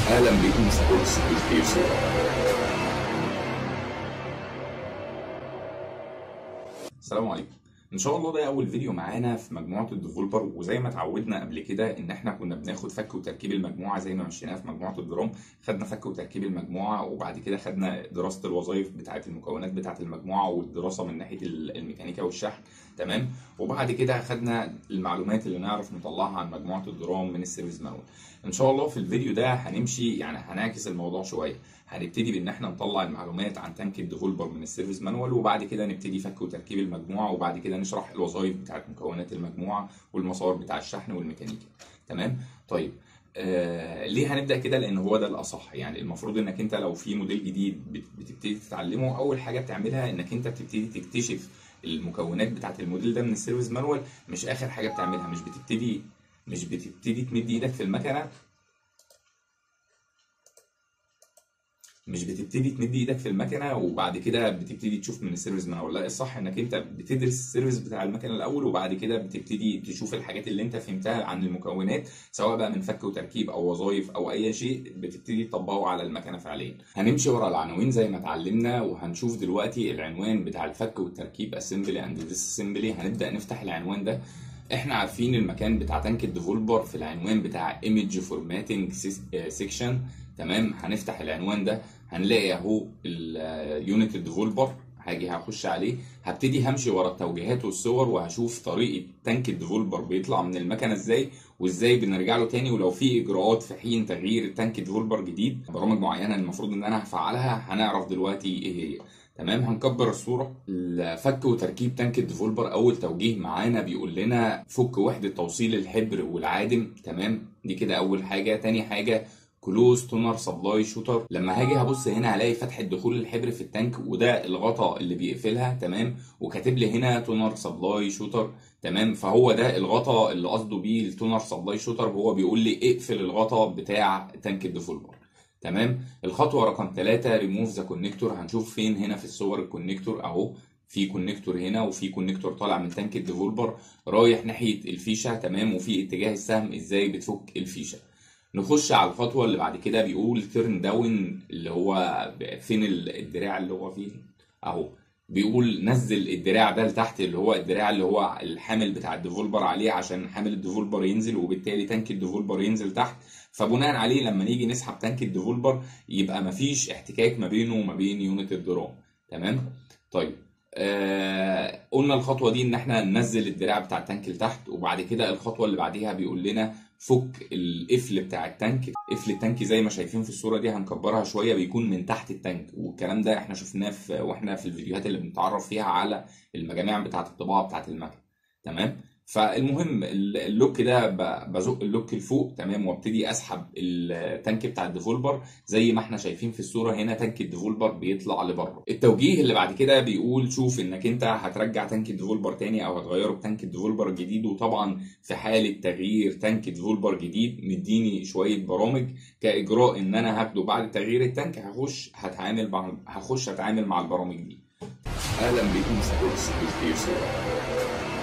اهلا بكم سبورتس بالخير صورة السلام عليكم ان شاء الله ده اول فيديو معانا في مجموعه الديفولبر وزي ما اتعودنا قبل كده ان احنا كنا بناخد فك وتركيب المجموعه زي ما مشيناها في مجموعه الدرام خدنا فك وتركيب المجموعه وبعد كده خدنا دراسه الوظائف بتاعه المكونات بتاعه المجموعه والدراسه من ناحيه الميكانيكا والشحن تمام وبعد كده خدنا المعلومات اللي نعرف نطلعها عن مجموعه الدرام من السيرفيس مانوال ان شاء الله في الفيديو ده هنمشي يعني هنعكس الموضوع شويه هنبتدي بان احنا نطلع المعلومات عن تانك الديفولبر من السيرفيس مانوال وبعد كده نبتدي فك وتركيب المجموعه وبعد كده نشرح الوظائف بتاعت مكونات المجموعه والمسار بتاع الشحن والميكانيكا تمام طيب آه ليه هنبدا كده لان هو ده الاصح يعني المفروض انك انت لو في موديل جديد بتبتدي تتعلمه اول حاجه بتعملها انك انت بتبتدي تكتشف المكونات بتاعت الموديل ده من السيرفيس مانوال مش اخر حاجه بتعملها مش بتبتدي مش بتبتدي تمد ايدك في المكنه مش بتبتدي تمد ايدك في المكنه وبعد كده بتبتدي تشوف من السيرفيس مانوال لا الصح انك انت بتدرس السيرفيس بتاع المكنه الاول وبعد كده بتبتدي تشوف الحاجات اللي انت فهمتها عن المكونات سواء بقى من فك وتركيب او وظائف او اي شيء بتبتدي تطبقه على المكنه فعليا هنمشي ورا العناوين زي ما اتعلمنا وهنشوف دلوقتي العنوان بتاع الفك والتركيب اسمبلي اند ديس اسمبلي هنبدا نفتح العنوان ده احنا عارفين المكان بتاع تانك الديفولبر في العنوان بتاع ايمج فورماتنج سيكشن تمام هنفتح العنوان ده هنلاقي اهو اليونت الديفولبر هاجي هخش عليه هبتدي همشي ورا التوجيهات والصور وهشوف طريقه تانك الديفولبر بيطلع من المكنه ازاي وازاي بنرجع له تاني ولو في اجراءات في حين تغيير تانك ديفولبر جديد برامج معينه المفروض ان انا هفعلها هنعرف دلوقتي ايه هي تمام هنكبر الصوره الفك وتركيب تانك الديفولبر اول توجيه معانا بيقول لنا فك وحده توصيل الحبر والعادم تمام دي كده اول حاجه تاني حاجه كلوز تونر سبلاي شوتر لما هاجي هبص هنا هلاقي فتحه دخول الحبر في التانك وده الغطا اللي بيقفلها تمام وكاتب لي هنا تونر سبلاي شوتر تمام فهو ده الغطا اللي قصده بيه التونر سبلاي شوتر هو بيقول لي اقفل الغطا بتاع تانك الديفولبر تمام الخطوه رقم 3 ريموف ذا كونكتور هنشوف فين هنا في الصور الكونكتور اهو في كونكتور هنا وفي كونكتور طالع من تانك الديفولبر رايح ناحيه الفيشه تمام وفي اتجاه السهم ازاي بتفك الفيشه نخش على الخطوه اللي بعد كده بيقول تيرن داون اللي هو فين الدراع اللي هو فيه اهو بيقول نزل الدراع ده لتحت اللي هو الدراع اللي هو الحامل بتاع الديفولبر عليه عشان حامل الديفولبر ينزل وبالتالي تانك الديفولبر ينزل تحت فبناء عليه لما نيجي نسحب تانك الديفولبر يبقى مفيش احتكاك ما بينه وما بين يونت الدرام تمام طيب آه قلنا الخطوه دي ان احنا ننزل الدراع بتاع التانك لتحت وبعد كده الخطوه اللي بعديها بيقول لنا فك القفل بتاع التانك قفل التانك زي ما شايفين في الصوره دي هنكبرها شويه بيكون من تحت التانك والكلام ده احنا شفناه في واحنا في الفيديوهات اللي بنتعرف فيها على المجاميع بتاعه الطباعه بتاعه المكنه تمام فالمهم اللوك ده بزق اللوك لفوق تمام وابتدي اسحب التانك بتاع الديفولبر زي ما احنا شايفين في الصوره هنا تانك الديفولبر بيطلع لبره التوجيه اللي بعد كده بيقول شوف انك انت هترجع تانك الديفولبر تاني او هتغيره بتانك الديفولبر الجديد وطبعا في حاله تغيير تانك ديفولبر جديد مديني شويه برامج كاجراء ان انا هاخده بعد تغيير التانك هخش هتعامل مع هخش اتعامل مع البرامج دي اهلا بكم سبورتس بالخير صورة